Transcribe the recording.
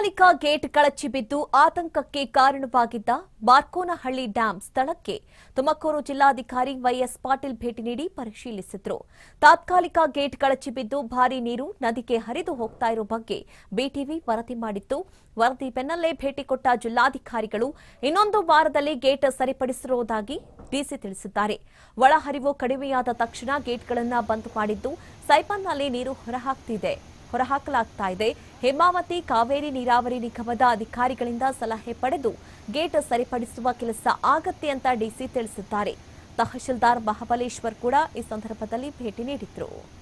ತಾತ್ಕಾಲಿಕ ಗೇಟ್ ಕಳಚಿ ಬಿದ್ದು ಆತಂಕಕ್ಕೆ ಕಾರಣವಾಗಿದ್ದ ಬಾರ್ಕೋನಹಳ್ಳಿ ಡ್ಯಾಂ ಸ್ಥಳಕ್ಕೆ ತುಮಕೂರು ಜಿಲ್ಲಾಧಿಕಾರಿ ವೈಎಸ್ ಪಾಟೀಲ್ ಭೇಟಿ ನೀಡಿ ಪರಿಶೀಲಿಸಿದ್ರು ತಾತ್ಕಾಲಿಕ ಗೇಟ್ ಕಳಚಿ ಬಿದ್ದು ಭಾರೀ ನೀರು ನದಿಗೆ ಹರಿದು ಹೋಗ್ತಾ ಇರೋ ಬಗ್ಗೆ ಬಿಟಿವಿ ವರದಿ ಮಾಡಿತ್ತು ವರದಿ ಬೆನ್ನಲ್ಲೇ ಭೇಟಿ ಕೊಟ್ಟ ಜಿಲ್ಲಾಧಿಕಾರಿಗಳು ಇನ್ನೊಂದು ವಾರದಲ್ಲಿ ಗೇಟ್ ಸರಿಪಡಿಸಿರುವುದಾಗಿ ಡಿಸಿ ತಿಳಿಸಿದ್ದಾರೆ ಒಳಹರಿವು ಕಡಿಮೆಯಾದ ತಕ್ಷಣ ಗೇಟ್ಗಳನ್ನು ಬಂದ್ ಮಾಡಿದ್ದು ಸೈಪನ್ನಲ್ಲಿ ನೀರು ಹೊರಹಾಕ್ತಿದೆ ಹೊರಹಾಕಲಾಗ್ತಾ ಇದೆ ಹೇಮಾವತಿ ಕಾವೇರಿ ನೀರಾವರಿ ನಿಗಮದ ಅಧಿಕಾರಿಗಳಿಂದ ಸಲಹೆ ಪಡೆದು ಗೇಟ್ ಸರಿಪಡಿಸುವ ಕೆಲಸ ಆಗತ್ತೆ ಅಂತ ಡಿಸಿ ತಿಳಿಸಿದ್ದಾರೆ ತಹಶೀಲ್ದಾರ್ ಮಹಾಬಲೇಶ್ವರ್ ಕೂಡ ಈ ಸಂದರ್ಭದಲ್ಲಿ ಭೇಟಿ ನೀಡಿದ್ರು